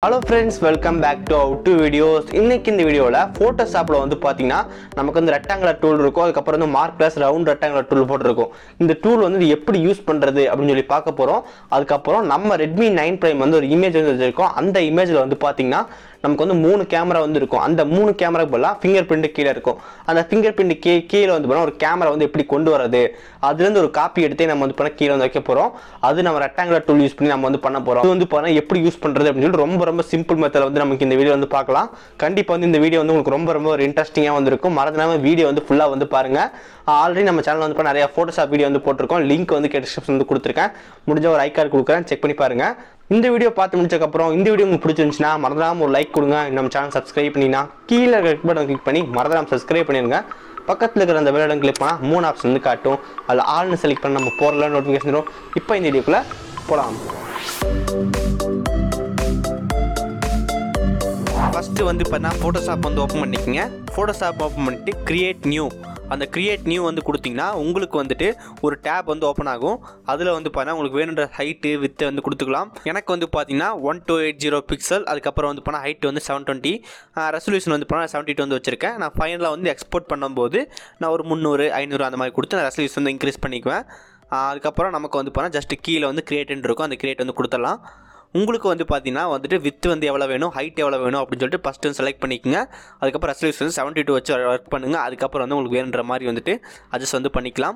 hello friends welcome back to out to videos இன்னைக்கு இந்த வீடியோவில் ஃபோட்டோஷாப்பில் வந்து பார்த்தீங்கன்னா நமக்கு வந்து ரெக்டாங்குலர் டூல் இருக்கும் அதுக்கப்புறம் வந்து mark plus round rectangular tool போட்டிருக்கும் இந்த டூல் வந்து இது எப்படி யூஸ் பண்ணுறது அப்படின்னு சொல்லி பார்க்க போகிறோம் அதுக்கப்புறம் நம்ம ரெட்மி நைன் ப்ரைம் வந்து ஒரு இமேஜ் வந்து வச்சிருக்கோம் அந்த இமேஜில் வந்து பார்த்தீங்கன்னா நமக்கு வந்து மூணு கேமரா வந்து இருக்கும் அந்த மூணு கேமராக்கு பதிலாக ஃபிங்கர் பிரிண்ட் கீழே இருக்கும் அந்த ஃபிங்கர் பிரிண்ட் கீ கீழே வந்து பண்ணால் ஒரு கேமரா வந்து எப்படி கொண்டு வரது அதுலேருந்து ஒரு காப்பி எடுத்தே நம்ம வந்து பண்ண கீழே வந்து வைக்க போகிறோம் அது நம்ம ரெக்டாங்குலர் டூல் யூஸ் பண்ணி நம்ம வந்து பண்ண போகிறோம் இது வந்து பார்த்தா எப்படி யூஸ் பண்ணுறது அப்படின்னு சொல்லி ரொம்ப ரொம்ப சிம்பிள் மெத்தட் வந்து நமக்கு இந்த வீடியோ வந்து பார்க்கலாம் கண்டிப்பாக வந்து இந்த வீடியோ வந்து உங்களுக்கு ரொம்ப ரொம்ப ஒரு இன்ட்ரெஸ்டிங்காக வந்திருக்கும் மறந்துடாம வீடியோ வந்து ஃபுல்லாக வந்து பாருங்க ஆல்ரெடி நம்ம சேனல் வந்து நிறைய ஃபோட்டோஷாப் வீடியோ வந்து போட்டிருக்கோம் லிங்க் வந்து டிஸ்கிரிப்ஷன் வந்து கொடுத்துருக்கேன் முடிஞ்ச ஒரு ஐ கார்டு கொடுக்குறேன் செக் பண்ணி பாருங்க இந்த வீடியோ பார்த்து முடிச்சக்கப்புறம் இந்த வீடியோ உங்களுக்கு பிடிச்சிருந்துச்சுன்னா மறந்துடாம ஒரு லைக் கொடுங்க நம்ம சேனல் சப்ஸ்கிரைப் பண்ணினா கீழே ரெட் பட்டன் கிளிக் பண்ணி மறந்துடாம சப்ஸ்கிரைப் பண்ணிடுங்க பக்கத்தில் இருக்கிற அந்த பெல் கிளிக் பண்ணால் மூணு ஆப்ஷன் வந்து காட்டும் அதில் ஆல்னு செலக்ட் பண்ணி நம்ம போகிறல நோட்டிஃபிகேஷன் வரும் இப்போ இந்த வீடியோக்குள்ளே போகலாம் ஃபஸ்ட்டு வந்து பார்த்தீங்கன்னா ஃபோட்டோஷாப் வந்து ஓப்பன் பண்ணிக்கங்க ஃபோட்டோஷாப் ஓப்பன் பண்ணிட்டு கிரியேட் நியூ அந்த கிரியேட் நியூ வந்து கொடுத்தீங்கன்னா உங்களுக்கு வந்துட்டு ஒரு டேப் வந்து ஓப்பன் ஆகும் அதில் வந்து பார்த்தீங்கன்னா உங்களுக்கு வேணுன்ற ஹைட்டு வித்தை வந்து கொடுத்துக்கலாம் எனக்கு வந்து பார்த்தீங்கன்னா one two eight zero pixel அதுக்கப்புறம் வந்து பண்ணால் ஹைட் வந்து செவன் டுவெண்ட்டி ரெசல்யூஷன் வந்து பண்ணால் செவன்ட்டி டூ வந்து வச்சிருக்கேன் நான் ஃபைனலாக வந்து எக்ஸ்போர்ட் பண்ணும்போது நான் ஒரு முந்நூறு ஐநூறு அந்த மாதிரி கொடுத்து நான் ரெசல்யூஷன் வந்து இன்க்ரீஸ் பண்ணிக்குவேன் ஆஹ் அதுக்கப்புறம் நமக்கு வந்து பார்த்தா ஜஸ்ட் கீழே வந்து கிரியேட்னு இருக்கும் அந்த கிரியேட் வந்து கொடுத்துடலாம் உங்களுக்கு வந்து பார்த்தீங்கன்னா வந்துட்டு வித் வந்து எவ்வளோ வேணும் ஹைட் எவ்வளோ வேணும் அப்படின்னு சொல்லிட்டு ஃபஸ்ட்டு வந்து செலக்ட் பண்ணிக்கோங்க அதுக்கப்புறம் ரெசல்யூஷன் வந்து செவன்ட்டி டூ வச்சு ஒர்க் பண்ணுங்கள் அதுக்கப்புறம் வந்து உங்களுக்கு வேணுன்ற மாதிரி வந்துட்டு அட்ஜஸ்ட் வந்து பண்ணிக்கலாம்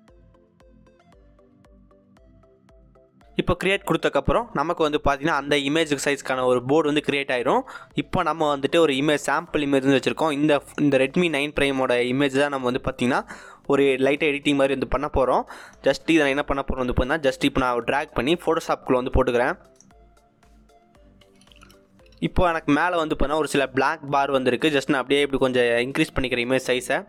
இப்போ கிரியேட் கொடுத்தக்கப்புறம் நமக்கு வந்து பார்த்தீங்கன்னா அந்த இமேஜ் சைஸ்க்கான ஒரு போர்டு வந்து கிரியேட் ஆயிரும் இப்போ நம்ம வந்துட்டு ஒரு இமேஜ் சாம்பிள் இமேஜ் வந்து வச்சுருக்கோம் இந்த இந்த ரெட்மி நைன் ப்ரைமோட இமேஜ் தான் நம்ம வந்து பார்த்தீங்கன்னா ஒரு லைட்டாக எடிட்டிங் மாதிரி வந்து பண்ண போகிறோம் ஜஸ்ட் இதை நான் என்ன பண்ண போகிறோம் வந்து பார்த்தீங்கன்னா ஜஸ்ட் இப்போ நான் ட்ராக் பண்ணி ஃபோட்டோஷாப்குள்ளே வந்து போட்டுக்கிறேன் இப்போ எனக்கு மேலே வந்து பார்த்தா ஒரு சில பிளாக் பார் வந்திருக்கு ஜஸ்ட் நான் அப்படியே இப்படி கொஞ்சம் இன்க்ரீஸ் பண்ணிக்கிறேன் இமேஜ் சைஸை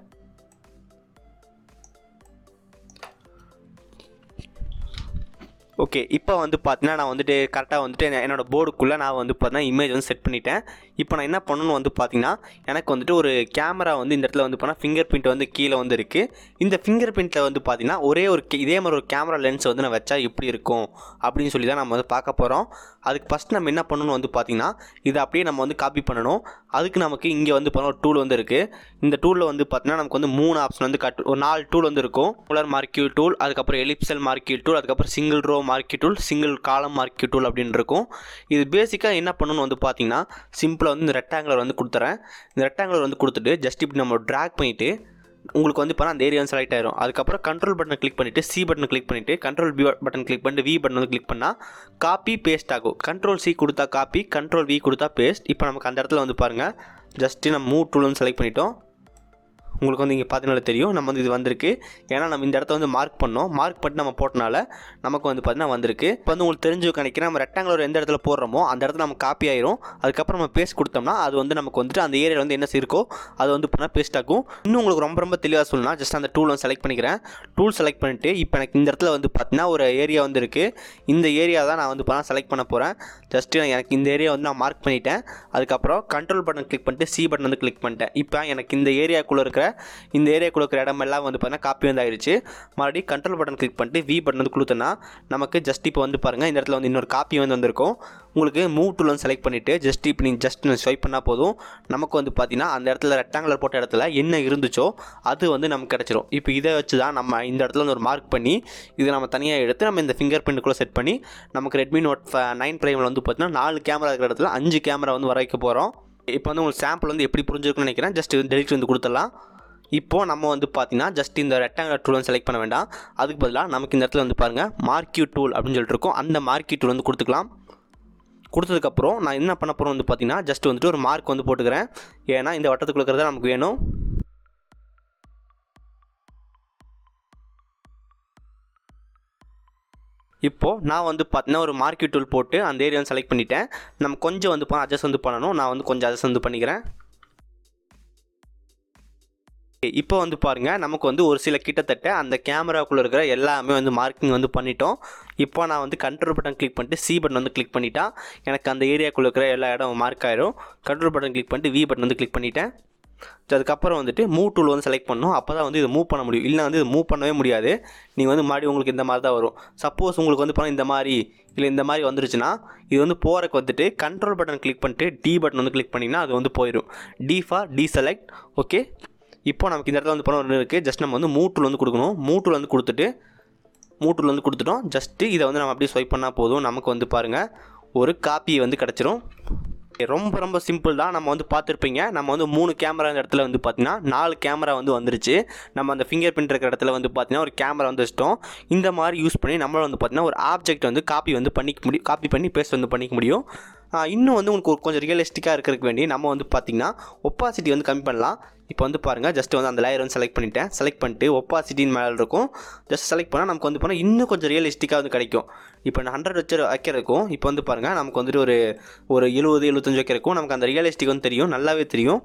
ஓகே இப்போ வந்து பார்த்தீங்கன்னா நான் வந்துட்டு கரெக்டாக வந்துட்டு என்ன- என்னோட போர்டுக்குள்ளே நான் வந்து பார்த்தீங்கன்னா இமேஜ் வந்து செட் பண்ணிட்டேன் இப்போ நான் என்ன பண்ணணும் வந்து பார்த்தீங்கன்னா எனக்கு வந்துட்டு ஒரு கேமரா வந்து இந்த இடத்துல வந்து பண்ணால் ஃபிங்கர் பிரிண்ட் வந்து கீழே வந்து இருக்குது இந்த ஃபிங்கர் பிரிண்ட்டில் வந்து பார்த்தீங்கன்னா ஒரே ஒரு கே- இதே மாதிரி ஒரு கேமரா லென்ஸ் வந்து நான் வச்சா எப்படி இருக்கும் அப்படின்னு சொல்லி தான் நம்ம வந்து பார்க்க போகிறோம் அதுக்கு ஃபஸ்ட் நம்ம என்ன பண்ணணும் வந்து பார்த்தீங்கன்னா இதை அப்படியே நம்ம வந்து காப்பி பண்ணணும் அதுக்கு நமக்கு இங்கே வந்து பண்ண ஒரு டூல் வந்து இருக்குது இந்த டூலில் வந்து பார்த்தீங்கன்னா நமக்கு வந்து மூணு ஆப்ஷன் வந்து கட் ஒரு நாலு டூல் வந்து இருக்கும் உலர் மார்க்கியூ டூல் அதுக்கப்புறம் எலிப்சல் மார்க்கியூ டூல் அதுக்கப்புறம் single row marquee tool single column marquee tool அப்படின்னு இருக்கும் இது பேசிக்காக என்ன பண்ணணும் வந்து பார்த்தீங்கன்னா சிம்பிளாக வந்து இந்த ரெக்டாங்குலர் வந்து கொடுத்துறேன் இந்த ரெக்டாங்குலர் வந்து கொடுத்துட்டு ஜஸ்ட் இப்படி நம்ம ட்ராக் பண்ணிவிட்டு உங்களுக்கு வந்து இப்போ அந்த ஏரியா வந்து செலக்ட் ஆயிரும் அதுக்கப்புறம் கண்ட்ரோல் பட்டனை கிளிக் பண்ணிவிட்டு சி பட்டனை கிளிக் பண்ணிவிட்டு கண்ட்ரோல் பி பட்டன் கிளிக் பண்ணிட்டு வி பட்டன் வந்து கிளிக் பண்ணால் காப்பி பேஸ்ட் ஆகும் கண்ட்ரோல் சி கொடுத்தா காப்பி கண்ட்ரோல் வி கொடுத்தா பேஸ்ட் இப்போ நமக்கு அந்த இடத்துல வந்து பாருங்கள் ஜஸ்ட்டு நம்ம மூவ் டூல் வந்து செலக்ட் பண்ணிட்டோம் உங்களுக்கு வந்து இங்கே பார்த்தீங்கன்னா தெரியும் நம்ம வந்து இது வந்திருக்கு ஏன்னா நம்ம இந்த இடத்த வந்து மார்க் பண்ணோம் மார்க் பண்ணி நம்ம போட்டனால நமக்கு வந்து பார்த்தீங்கன்னா வந்திருக்கு இப்போ வந்து உங்களுக்கு தெரிஞ்சு நினைக்கிறேன் நம்ம ரெக்டாங்குலர் எந்த இடத்துல போடுறோமோ அந்த இடத்துல நம்ம காப்பி ஆயிரும் அதுக்கப்புறம் நம்ம பேஸ்ட் கொடுத்தோம்னா அது வந்து நமக்கு வந்துட்டு அந்த ஏரியாவில் வந்து என்ன இருக்கோ அது வந்து பண்ணால் பேஸ்ட் ஆகும் இன்னும் உங்களுக்கு ரொம்ப ரொம்ப தெளிவாக சொல்லணும்னா ஜஸ்ட் அந்த டூல் வந்து செலக்ட் பண்ணிக்கிறேன் டூல் செலக்ட் பண்ணிட்டு இப்போ எனக்கு இந்த இடத்துல வந்து பார்த்தீங்கன்னா ஒரு ஏரியா வந்து இருக்குது இந்த ஏரியா தான் நான் வந்து பண்ண செலக்ட் பண்ண போகிறேன் ஜஸ்ட்டு எனக்கு இந்த ஏரியா வந்து நான் மார்க் பண்ணிட்டேன் அதுக்கப்புறம் கண்ட்ரோல் பட்டன் கிளிக் பண்ணிட்டு சி பட்டன் வந்து கிளிக் பண்ணிட்டேன் இப்போ எனக்கு இந்த ஏரியாக்குள்ளே இருக்கிற இந்த ஏரியாக்குள்ள இருக்கிற இடமெல்லாம் வந்து பார்த்தீங்கன்னா காப்பி வந்து ஆயிடுச்சு மறுபடியும் கண்ட்ரோல் பட்டன் கிளிக் பண்ணிட்டு வி பட்டன் வந்து கொடுத்தோன்னா நமக்கு ஜஸ்ட் இப்போ வந்து பாருங்கள் இந்த இடத்துல வந்து இன்னொரு காப்பி வந்து வந்திருக்கும் உங்களுக்கு மூவ் டூல் வந்து செலக்ட் பண்ணிவிட்டு ஜஸ்ட் இப்போ நீங்கள் ஜஸ்ட் ஸ்வைப் பண்ணால் போதும் நமக்கு வந்து பார்த்தீங்கன்னா அந்த இடத்துல ரெக்டாங்குலர் போட்ட இடத்துல என்ன இருந்துச்சோ அது வந்து நமக்கு கிடச்சிரும் இப்போ இதை வச்சு தான் நம்ம இந்த இடத்துல வந்து ஒரு மார்க் பண்ணி இதை நம்ம தனியாக எடுத்து நம்ம இந்த ஃபிங்கர் பிரிண்ட்டுக்குள்ளே செட் பண்ணி நமக்கு ரெட்மி நோட் நைன் ப்ரைமில் வந்து பார்த்தீங்கன்னா நாலு கேமரா இருக்கிற இடத்துல அஞ்சு கேமரா வந்து வர வைக்க போகிறோம் இப்போ வந்து உங்களுக்கு சாம்பிள் வந்து எப்படி புரிஞ்சிருக்குன்னு நினைக்கிறேன் ஜஸ்ட் டெலிட் வந்து கொடுத்துடலாம் இப்போது நம்ம வந்து பார்த்தீங்கன்னா ஜஸ்ட் இந்த ரெக்டாங்குலர் டூல் வந்து செலக்ட் பண்ண வேண்டாம் அதுக்கு பதிலாக நமக்கு இந்த இடத்துல வந்து பாருங்கள் மார்க்கியூ டூல் அப்படின்னு சொல்லிட்டு இருக்கும் அந்த மார்க்கியூ டூல் வந்து கொடுத்துக்கலாம் கொடுத்ததுக்கப்புறம் நான் என்ன பண்ண போகிறோம் வந்து பார்த்தீங்கன்னா ஜஸ்ட் வந்துட்டு ஒரு மார்க் வந்து போட்டுக்கிறேன் ஏன்னா இந்த வட்டத்துக்குள்ள இருக்கிறது நமக்கு வேணும் இப்போது நான் வந்து பார்த்தீங்கன்னா ஒரு மார்க்கெட் டூல் போட்டு அந்த ஏரியா செலக்ட் பண்ணிட்டேன் நம்ம கொஞ்சம் வந்து அட்ஜஸ்ட் வந்து பண்ணணும் நான் வந்து கொஞ்சம் அட்ஜஸ்ட் வந்து பண்ணிக்கிறேன் இப்போ வந்து பாருங்கள் நமக்கு வந்து ஒரு சில கிட்டத்தட்ட அந்த கேமராக்குள்ளே இருக்கிற எல்லாமே வந்து மார்க்கிங் வந்து பண்ணிட்டோம் இப்போ நான் வந்து கண்ட்ரோல் பட்டன் கிளிக் பண்ணிட்டு சி பட்டன் வந்து கிளிக் பண்ணிட்டா எனக்கு அந்த ஏரியாக்குள்ளே இருக்கிற எல்லா இடம் மார்க் ஆயிரும் கண்ட்ரோல் பட்டன் கிளிக் பண்ணிட்டு வி பட்டன் வந்து கிளிக் பண்ணிட்டேன் அதுக்கப்புறம் வந்துட்டு மூவ் டூல் வந்து செலக்ட் பண்ணணும் அப்போ தான் வந்து இதை மூவ் பண்ண முடியும் இல்லை வந்து இது மூவ் பண்ணவே முடியாது நீங்கள் வந்து மறுபடியும் உங்களுக்கு இந்த மாதிரி தான் வரும் சப்போஸ் உங்களுக்கு வந்து பண்ண இந்த மாதிரி இல்லை இந்த மாதிரி வந்துருச்சுன்னா இது வந்து போகிறக்கு வந்துட்டு கண்ட்ரோல் பட்டன் கிளிக் பண்ணிட்டு டி பட்டன் வந்து கிளிக் பண்ணிங்கன்னா அது வந்து போயிடும் D for D select okay இப்போ நமக்கு இந்த இடத்துல வந்து பணம் ஒன்று இருக்குது ஜஸ்ட் நம்ம வந்து மூவ் டூல் வந்து கொடுக்கணும் மூவ் டூல் வந்து கொடுத்துட்டு மூவ் டூல் வந்து கொடுத்துட்டோம் ஜஸ்ட்டு இதை வந்து நம்ம அப்படியே ஸ்வைப் பண்ணால் போதும் நமக்கு வந்து பாருங்கள் ஒரு காப்பி வந்து கிடச்சிரும் ரொம்ப ரொம்ப சிம்பிள் தான் நம்ம வந்து பார்த்துருப்பீங்க நம்ம வந்து மூணு கேமரா இந்த இடத்துல வந்து பார்த்தீங்கன்னா நாலு கேமரா வந்து வந்துருச்சு நம்ம அந்த ஃபிங்கர் பிரிண்ட் இருக்கிற இடத்துல வந்து பார்த்தீங்கன்னா ஒரு கேமரா வந்து வச்சிட்டோம் இந்த மாதிரி யூஸ் பண்ணி நம்மளால் வந்து பார்த்தீங்கன்னா ஒரு ஆப்ஜெக்ட் வந்து காப்பி வந்து பண்ணிக்க முடியும் காப்பி பண்ணி பேஸ்ட் வந்து பண்ணிக்க முடியும் ஆ, இன்னும் வந்து உங்களுக்கு ஒரு கொஞ்சம் ரியலிஸ்டிக்காக இருக்கிறதுக்கு வேண்டி நம்ம வந்து பார்த்திங்கன்னா ஒப்பாசிட்டி வந்து கம்மி பண்ணலாம் இப்போ வந்து பாருங்கள் ஜஸ்ட் வந்து அந்த லேயர் வந்து செலக்ட் பண்ணிட்டேன் செலக்ட் பண்ணிட்டு ஒப்பாசிட்டின்னு மேலே இருக்கும் ஜஸ்ட் செலக்ட் பண்ணால் நமக்கு வந்து போனால் இன்னும் கொஞ்சம் ரியலிஸ்டிக்காக வந்து கிடைக்கும் இப்போ நான் ஹண்ட்ரட் வச்சு வைக்கிறதுக்கும் இப்போ வந்து பாருங்கள் நமக்கு வந்துட்டு ஒரு ஒரு எழுபது எழுபத்தஞ்சு வைக்கிறதுக்கும் நமக்கு அந்த ரியலிஸ்டிக் வந்து தெரியும் நல்லாவே தெரியும்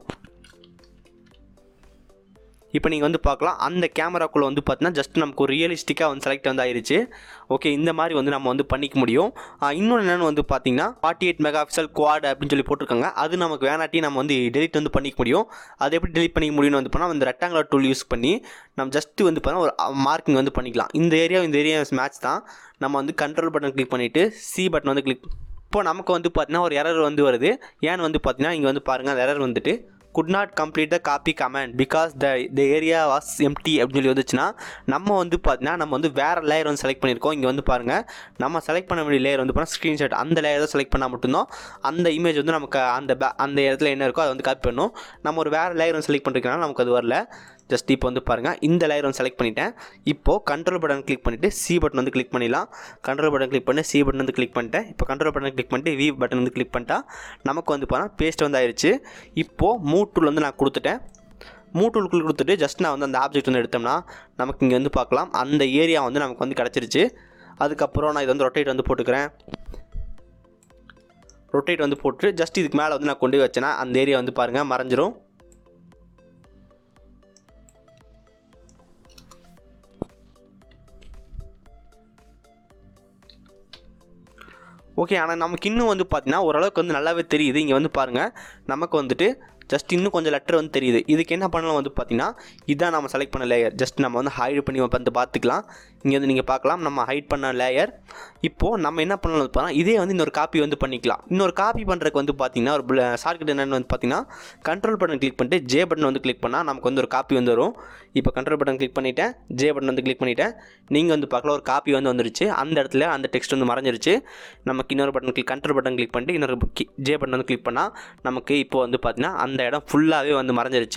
இப்போ நீங்கள் வந்து பார்க்கலாம் அந்த கேமராக்குள்ளே வந்து பார்த்தீங்கன்னா ஜஸ்ட் நமக்கு ஒரு ரியலிஸ்டிக்காக வந்து செலக்ட் வந்து ஆயிருச்சு ஓகே இந்த மாதிரி வந்து நம்ம வந்து பண்ணிக்க முடியும் ஆஹ் இன்னொன்று என்னென்னு வந்து பார்த்தீங்கன்னா forty eight mega pixel quad அப்படின்னு சொல்லி போட்டிருக்காங்க அது நமக்கு வேணாட்டி நம்ம வந்து டெலிட் வந்து பண்ணிக்க முடியும் அது எப்படி டெலிட் பண்ணிக்க முடியும்னு வந்து பண்ணால் இந்த ரெக்டாங்குலர் டூல் யூஸ் பண்ணி நம்ம ஜஸ்ட் வந்து பார்த்தா ஒரு மார்க்கிங் வந்து பண்ணிக்கலாம் இந்த ஏரியா இந்த ஏரியா மேட்ச் தான் நம்ம வந்து கண்ட்ரோல் பட்டன் கிளிக் பண்ணிவிட்டு சி பட்டன் வந்து கிளிக் இப்போ நமக்கு வந்து பார்த்தீங்கன்னா ஒரு எரர் வந்து வருது ஏன்னு வந்து பார்த்தீங்கன்னா இங்கே வந்து பாருங்கள் அந்த எரர் வந்துட்டு could not complete the copy command because the the area was empty அப்படின்னு சொல்லி வந்துச்சுன்னா நம்ம வந்து பார்த்தீங்கன்னா நம்ம வந்து வேறு லேயர் வந்து செலக்ட் பண்ணியிருக்கோம் இங்கே வந்து பாருங்கள் நம்ம செலக்ட் பண்ண வேண்டிய லேயர் வந்து பார்த்தீங்கன்னா ஸ்க்ரீன்ஷாட் அந்த லேயர் தான் செலக்ட் பண்ணால் மட்டும்தான் அந்த இமேஜ் வந்து நமக்கு அந்த பே அந்த இடத்துல என்ன இருக்கோ அதை வந்து காப்பி பண்ணும் நம்ம ஒரு வேறு லேயர் வந்து செலக்ட் பண்ணிருக்கனால நமக்கு அது வரல ஜஸ்ட் இப்போ வந்து பாருங்கள் இந்த லேயர் வந்து செலக்ட் பண்ணிட்டேன் இப்போது கண்ட்ரோல் பட்டன் கிளிக் பண்ணிவிட்டு சி பட்டன் வந்து கிளிக் பண்ணிடலாம் கண்ட்ரோல் பட்டன் கிளிக் பண்ணி சி பட்டன் வந்து கிளிக் பண்ணிட்டேன் இப்போ கண்ட்ரோல் பட்டன் கிளிக் பண்ணிட்டு வி பட்டன் வந்து கிளிக் பண்ணிட்டா நமக்கு வந்து பார்த்தா பேஸ்ட் வந்து ஆயிடுச்சு இப்போது மூவ் டூல் வந்து நான் கொடுத்துட்டேன் மூவ் டூலுக்குள் கொடுத்துட்டு ஜஸ்ட் நான் வந்து அந்த ஆப்ஜெக்ட் வந்து எடுத்தோம்னா நமக்கு இங்கே வந்து பார்க்கலாம் அந்த ஏரியா வந்து நமக்கு வந்து கிடச்சிருச்சு அதுக்கப்புறம் நான் இது வந்து ரொட்டேட் வந்து போட்டுக்கிறேன் ரொட்டேட் வந்து போட்டு ஜஸ்ட் இதுக்கு மேலே வந்து நான் கொண்டு போய் வச்சேன்னா அந்த ஏரியா வந்து பாருங்கள் மறைஞ்சிரும் ஓகே ஆனால் நமக்கு இன்னும் வந்து பார்த்தீங்கன்னா ஓரளவுக்கு வந்து நல்லாவே தெரியுது இங்கே வந்து பாருங்கள் நமக்கு வந்துட்டு ஜஸ்ட் இன்னும் கொஞ்சம் லெட்டர் வந்து தெரியுது இதுக்கு என்ன பண்ணலாம் வந்து பார்த்தீங்கன்னா இதான் நம்ம செலக்ட் பண்ண லேயர் ஜஸ்ட் நம்ம வந்து ஹைட் பண்ணி வந்து பார்த்துக்கலாம் இங்கே வந்து நீங்கள் பார்க்கலாம் நம்ம ஹைட் பண்ண லேயர் இப்போது நம்ம என்ன பண்ணலாம் வந்து பார்த்தா இதே வந்து இன்னொரு காப்பி வந்து பண்ணிக்கலாம் இன்னொரு காப்பி பண்ணுறதுக்கு வந்து பார்த்தீங்கன்னா ஒரு ஷார்ட்கட் என்னென்னு வந்து பார்த்தீங்கன்னா கண்ட்ரோல் பட்டன் கிளிக் பண்ணிட்டு ஜே பட்டன் வந்து கிளிக் பண்ணால் நமக்கு வந்து ஒரு காப்பி வந்து வரும் இப்போ கண்ட்ரோல் பட்டன் கிளிக் பண்ணிவிட்டேன் ஜே பட்டன் வந்து கிளிக் பண்ணிவிட்டேன் நீங்கள் வந்து பார்க்கலாம் ஒரு காப்பி வந்து வந்துருச்சு அந்த இடத்துல அந்த டெக்ஸ்ட் வந்து மறைஞ்சிருச்சு நமக்கு இன்னொரு button click control button click பண்ணிட்டு இன்னொரு ஜே பட்டன் வந்து கிளிக் பண்ணால் நமக்கு இப்போ வந்து பார்த்தீங்கன்னா அந்த இடம் ஃபுல்லாகவே வந்து மறைஞ்சிருச்சு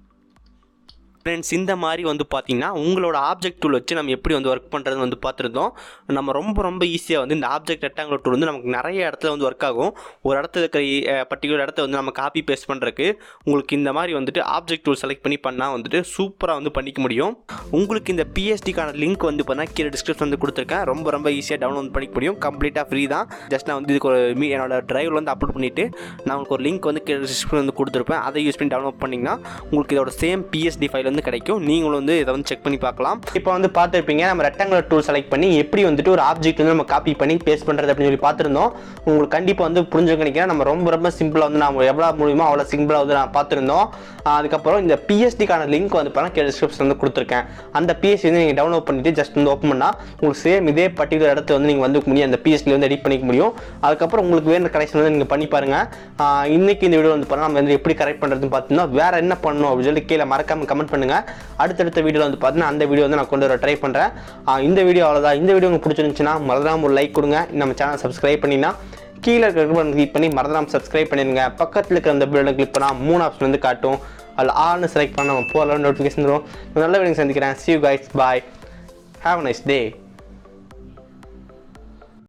ஃப்ரெண்ட்ஸ் இந்த மாதிரி வந்து பார்த்தீங்கன்னா உங்களோட ஆப்ஜெக்ட் டூல் வச்சு நம்ம எப்படி வந்து ஒர்க் பண்ணுறது வந்து பார்த்துருந்தோம் நம்ம ரொம்ப ரொம்ப ஈஸியாக வந்து இந்த ஆப்ஜெக்ட் ரெக்டாங்குலர் டூல் வந்து நமக்கு நிறைய இடத்துல வந்து ஒர்க் ஆகும் ஒரு இடத்துல இருக்கிற பர்டிகுலர் இடத்த வந்து நம்ம காப்பி பேஸ்ட் பண்ணுறதுக்கு உங்களுக்கு இந்த மாதிரி வந்துட்டு ஆப்ஜெக்ட் டூல் செலக்ட் பண்ணி பண்ணால் வந்துட்டு சூப்பராக வந்து பண்ணிக்க முடியும் உங்களுக்கு இந்த பிஎஸ்டிக்கான லிங்க் வந்து பார்த்தா கீழே டிஸ்கிரிப்ஷன் வந்து கொடுத்துருக்கேன் ரொம்ப ரொம்ப ஈஸியாக டவுன்லோட் பண்ணிக்க முடியும் கம்ப்ளீட்டாக ஃப்ரீ தான் ஜஸ்ட் நான் வந்து இதுக்கு ஒரு மீ என்னோட டிரைவில் வந்து அப்லோட் பண்ணிவிட்டு நான் உங்களுக்கு ஒரு லிங்க் வந்து கீழே டிஸ்கிரிப்ஷன் வந்து கொடுத்துருப்பேன் அதை யூஸ் பண்ணி டவுன்லோட் பண்ணிங்கன்னா உங்களுக்கு இதோட சேம் பிஎஸ்டி ஃபைல் வந்து கிடைக்கும் நீங்களும் வந்து இதை வந்து செக் பண்ணி பார்க்கலாம் இப்போ வந்து பார்த்துருப்பீங்க நம்ம ரெக்டாங்குலர் டூல் செலக்ட் பண்ணி எப்படி வந்துட்டு ஒரு ஆப்ஜெக்ட் வந்து நம்ம காப்பி பண்ணி பேஸ்ட் பண்ணுறது அப்படின்னு சொல்லி பார்த்துருந்தோம் உங்களுக்கு கண்டிப்பாக வந்து புரிஞ்சுக்க நினைக்கிறேன் நம்ம ரொம்ப ரொம்ப சிம்பிளாக வந்து நம்ம எவ்வளோ முடியுமோ அவ்வளோ சிம்பிளாக வந்து நான் பார்த்துருந்தோம் ஆஹ் அதுக்கப்புறம் இந்த பிஎஸ்டிக்கான லிங்க் வந்து பார்த்தா கீழே டிஸ்கிரிப்ஷன் வந்து கொடுத்துருக்கேன் அந்த பிஎஸ்டி வந்து நீங்கள் டவுன்லோட் பண்ணிட்டு ஜஸ்ட் வந்து ஓப்பன் பண்ணால் உங்களுக்கு சேம் இதே பர்டிகுலர் இடத்துல வந்து நீங்கள் வந்து முடியும் அந்த பிஎஸ்டி வந்து எடிட் பண்ணிக்க முடியும் அதுக்கப்புறம் உங்களுக்கு வேறு கரெக்ஷன் வந்து நீங்கள் பண்ணி பாருங்கள் ஆஹ் இன்னைக்கு இந்த வீடியோ வந்து பார்த்தா நம்ம வந்து எப்படி கரெக்ட் பண்ணுறதுன்னு பார்த்தீங்கன்னா வேறு என்ன பண்ணணும் அப்படின்னு சொல்லி கீழே மறக்காம கமெண்ட் பண்ணுங்கள் அடுத்தடுத்த வீடியோவில் வந்து பார்த்தீங்கன்னா அந்த வீடியோ வந்து நான் கொண்டு வர ட்ரை பண்ணுறேன் இந்த வீடியோ அவ்வளோதான் இந்த வீடியோ உங்களுக்கு பிடிச்சிருந்துச்சுன்னா மறந்துடாம ஒரு லைக் கொடுங்க நம்ம சேனல் சப்ஸ்கிரைப் பண்ணினா கீழே இருக்கிற கிளிக் பண்ணி மறந்துடாம சப்ஸ்கிரைப் பண்ணிடுங்க பக்கத்தில் இருக்கிற அந்த பில்லை கிளிக் பண்ணால் மூணு ஆப்ஷன் வந்து காட்டும் அதில் ஆள்னு செலக்ட் பண்ண நம்ம போகலாம் நோட்டிஃபிகேஷன் வரும் நல்ல வீடியோ சந்திக்கிறேன் see you guys bye have a nice day